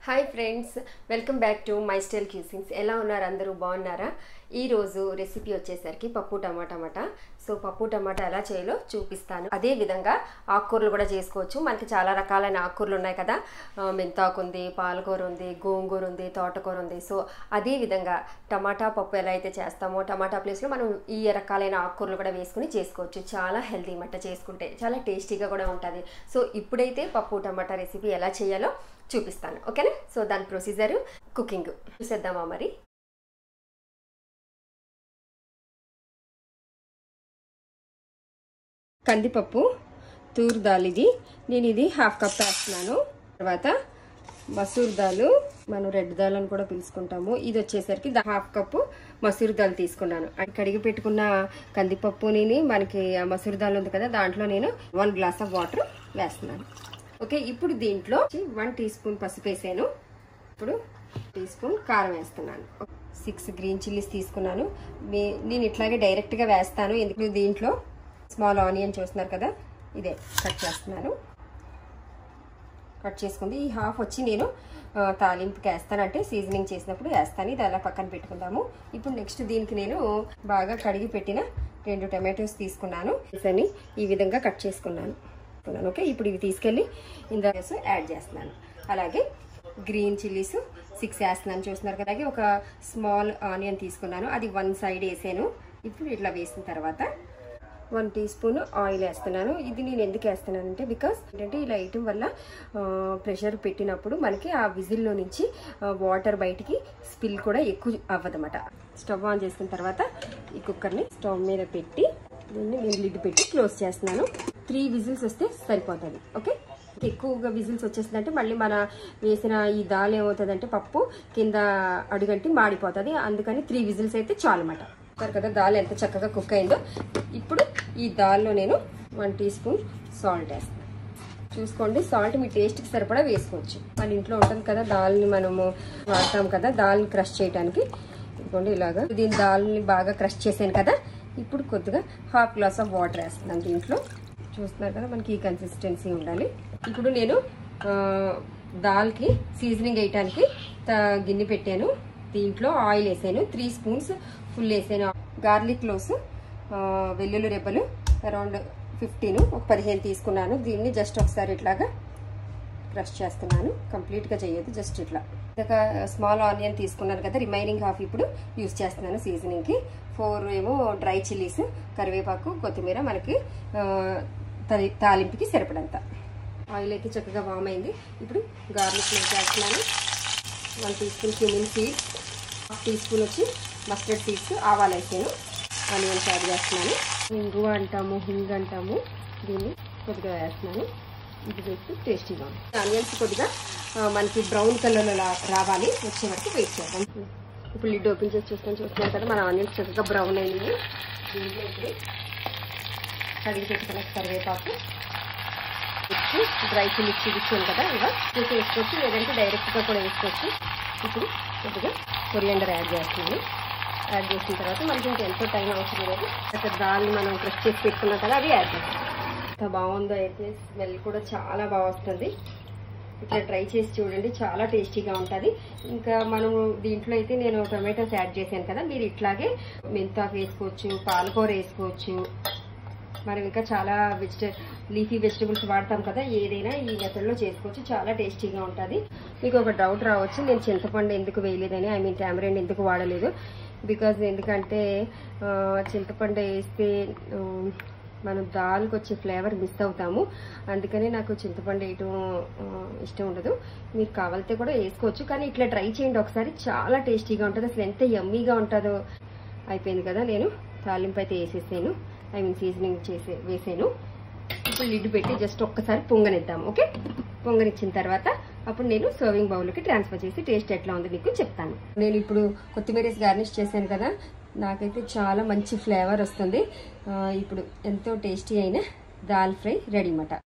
Hi friends welcome back to my style cuisines ఎలా ఉన్నారు అందరూ బాగున్నారా ఈరోజు రెసిపీ వచ్చేసరికి పప్పు టమాటా మాట సో పప్పు టమాటా ఎలా చేయాలో చూపిస్తాను అదే విధంగా ఆకుకూరలు కూడా చేసుకోవచ్చు మనకి చాలా రకాలైన ఆకుకూరలు ఉన్నాయి కదా ఆ, మెంతాకు ఉంది పాలకూర ఉంది గోంగూర ఉంది తోటకూర ఉంది సో అదే విధంగా టమాటా పప్పు ఎలా అయితే చేస్తామో టమాటా ప్లేస్లో మనం ఈ రకాలైన ఆకుకూరలు కూడా వేసుకుని చేసుకోవచ్చు చాలా హెల్తీ మట్ట చేసుకుంటే చాలా టేస్టీగా కూడా ఉంటుంది సో ఇప్పుడైతే పప్పు టమాటా రెసిపీ ఎలా చేయాలో చూపిస్తాను ఓకేనా సో దాని ప్రొసీజర్ కుకింగ్ చూసేద్దామా మరి కందిపప్పు తూర్ దాల్ ఇది నేను ఇది హాఫ్ కప్ వేస్తున్నాను తర్వాత మసూర్ దాలు మనం రెడ్ దాల్ అని కూడా పిలుచుకుంటాము ఇది వచ్చేసరికి దా- హాఫ్ కప్పు మసూర్ దాల్ తీసుకున్నాను అది కడిగి పెట్టుకున్న కందిపప్పుని మనకి ఆ మసూర్ దాల్ ఉంది కదా దాంట్లో నేను వన్ గ్లాస్ ఆఫ్ వాటర్ వేస్తున్నాను ఓకే ఇప్పుడు దీంట్లో వన్ టీ స్పూన్ పసుపు వేసాను ఇప్పుడు టీ స్పూన్ కారం వేస్తున్నాను సిక్స్ గ్రీన్ చిల్లీస్ తీసుకున్నాను మీ- నేను ఇట్లాగే డైరెక్ట్గా వేస్తాను ఎందుకు దీంట్లో స్మాల్ ఆనియన్ చూస్తున్నారు కదా ఇదే కట్ చేస్తున్నాను కట్ చేసుకుంది ఈ హాఫ్ వచ్చి నేను ఆ, తాలింపుకి వేస్తాను అంటే సీజనింగ్ చేసినప్పుడు వేస్తాను ఇది అలా పక్కన పెట్టుకుందాము ఇప్పుడు నెక్స్ట్ దీనికి నేను బాగా కడిగి పెట్టిన రెండు టమాటోస్ తీసుకున్నాను అని ఈ విధంగా కట్ చేసుకున్నాను చేసుకున్నాను. ఓకే ఇప్పుడు ఇవి తీసుకెళ్ళి ఇందులో యాడ్ చేస్తున్నాను అలాగే గ్రీన్ చిల్లీస్ సిక్స్ వేస్తున్నాను చూస్తున్నారు కదా అలాగే ఒక స్మాల్ ఆనియన్ తీసుకున్నాను అది వన్ సైడ్ వేసాను ఇప్పుడు ఇట్లా వేసిన తర్వాత వన్ టీ స్పూన్ ఆయిల్ వేస్తున్నాను ఇది నేను ఎందుకు వేస్తున్నానంటే బికాస్ ఏంటంటే ఇలా వేయటం వల్ల ప్రెషర్ పెట్టినప్పుడు మనకి ఆ విజిల్లో నుంచి వాటర్ బయటికి స్పిల్ కూడా ఎక్కువ అవ్వదన్నమాట స్టవ్ ఆన్ చేసుకున్న తర్వాత ఈ కుక్కర్ని స్టవ్ మీద పెట్టి దీన్ని నేను లిడ్ పెట్టి క్లోజ్ చేస్తున్నాను త్రీ విజిల్స్ వస్తే సరిపోతుంది ఓకే ఎక్కువగా విజిల్స్ వచ్చేసిందంటే మళ్ళీ మన వేసిన ఈ దాల్ ఏమవుతుందంటే పప్పు కింద అడుగంటి మాడిపోతుంది అందుకని త్రీ విజిల్స్ అయితే చాలు అన్నమాట చూస్తారు కదా దాల్ ఎంత చక్కగా కుక్ అయిందో ఇప్పుడు ఈ దాల్లో నేను వన్ టీ స్పూన్ సాల్ట్ వేస్తాను చూసుకోండి సాల్ట్ మీ టేస్ట్కి సరిపడా వేసుకోవచ్చు మన ఇంట్లో ఉంటుంది కదా దాల్ని మనము వాడతాం కదా దాల్ని క్రష్ చేయడానికి ఇదిగోండి ఇలాగా దీని దాల్ని బాగా క్రష్ చేశాను కదా ఇప్పుడు కొద్దిగా హాఫ్ గ్లాస్ ఆఫ్ వాటర్ వేస్తున్నాను దీంట్లో చూస్తున్నారు కదా మనకి ఈ కన్సిస్టెన్సీ ఉండాలి ఇప్పుడు నేను ఆ, దాల్కి సీజనింగ్ వేయటానికి త- గిన్నె పెట్టాను దీంట్లో ఆయిల్ వేసాను త్రీ స్పూన్స్ ఫుల్ వేసాను గార్లిక్ క్లోవ్స్ ఆ, వెల్లుల్లి రెబ్బలు అరౌండ్ ఫిఫ్టీన్ ఒక పదిహేను తీసుకున్నాను దీన్ని జస్ట్ ఒకసారి ఇట్లాగా క్రష్ చేస్తున్నాను కంప్లీట్గా చేయొద్దు జస్ట్ ఇట్లా ఒక స్మాల్ ఆనియన్ తీసుకున్నాను కదా రిమైనింగ్ హాఫ్ ఇప్పుడు యూస్ చేస్తున్నాను సీజనింగ్కి ఫోర్ ఏమో డ్రై చిల్లీస్ కరివేపాకు కొత్తిమీర మనకి ఆ, తలి- తాలింపుకి సరిపడంత ఆయిల్ అయితే చక్కగా వామ్ అయింది ఇప్పుడు గార్లిక్ మిక్స్ చేస్తున్నాను one teaspoon cumin seeds half teaspoon వచ్చి మస్టర్డ్ సీడ్స్ ఆవాలు వేసాను ఆనియన్స్ యాడ్ చేస్తున్నాను హింగు అంటాము హింగ్ అంటాము దీన్ని కొద్దిగా వేస్తున్నాను ఇది వేసి టేస్టీగా ఉంది ఆనియన్స్ కొద్దిగా ఆ, మనకి బ్రౌన్ కలర్లో రావాలి వచ్చే వరకు వెయిట్ చేద్దాం ఇప్పుడు లిడ్ ఓపెన్ చేసి చూస్తాను చూస్తున్నాం కదా మన ఆనియన్స్ చక్కగా బ్రౌన్ అయింది దీంట్లో ఇప్పుడు కడిగి పెట్టుకున్న కరివేపాకు ఇచ్చి డ్రై చిల్లీస్ చూపించాను కదా ఇలా చూసి వేసుకోవచ్చు లేదంటే డైరెక్ట్గా కూడా వేసుకోవచ్చు ఇప్పుడు కొద్దిగా కొరియండర్ యాడ్ చేస్తున్నాను యాడ్ చేసిన తర్వాత మనకి ఇంకా ఎంతో టైం అవసరం లేదు అక్కడ దాల్ని మనం క్రష్ చేసి పెట్టుకున్నాం కదా అది యాడ్ చేస్తాం ఎంత బాగుందో అయితే స్మెల్ కూడా చాలా బాగా వస్తుంది ఇట్లా ట్రై చేసి చూడండి చాలా టేస్టీగా ఉంటుంది ఇంకా మనము దీంట్లో అయితే నేను టొమాటోస్ యాడ్ చేశాను కదా మీరు ఇట్లాగే మెంతాకు వేసుకోవచ్చు పాలకూర వేసుకోవచ్చు మనం ఇంకా చాలా వెజిట లీఫీ వెజిటబుల్స్ వాడతాం కదా ఏదైనా ఈ మెథడ్లో చేసుకోవచ్చు చాలా టేస్టీగా ఉంటుంది మీకు ఒక డౌట్ రావచ్చు నేను చింతపండు ఎందుకు వేయలేదని ఐ మీన్ టామరెండ్ ఎందుకు వాడలేదు బికాజ్ ఎందుకంటే ఆ, చింతపండు వేస్తే ఆ, మనం దాల్కి వచ్చే ఫ్లేవర్ మిస్ అవుతాము అందుకని నాకు చింతపండు వేయటం ఆ, ఇష్టం ఉండదు మీరు కావాలితే కూడా వేసుకోవచ్చు కానీ ఇట్లా ట్రై చేయండి ఒకసారి చాలా టేస్టీగా ఉంటుంది అసలు ఎంత యమ్మీగా ఉంటుందో అయిపోయింది కదా నేను తాలింపు అయితే వేసేసాను ఐ మీన్ సీజనింగ్ చేసే వేసాను ఇప్పుడు లిడ్ పెట్టి జస్ట్ ఒక్కసారి పొంగనిద్దాం ఓకే పొంగనిచ్చిన తర్వాత అప్పుడు నేను సర్వింగ్ బౌల్కి ట్రాన్స్ఫర్ చేసి టేస్ట్ ఎట్లా ఉంది మీకు చెప్తాను నేను ఇప్పుడు కొత్తిమీర గార్నిష్ చేశాను కదా నాకైతే చాలా మంచి ఫ్లేవర్ వస్తుంది ఆ, ఇప్పుడు ఎంతో టేస్టీ అయిన దాల్ ఫ్రై రెడీ అన్నమాట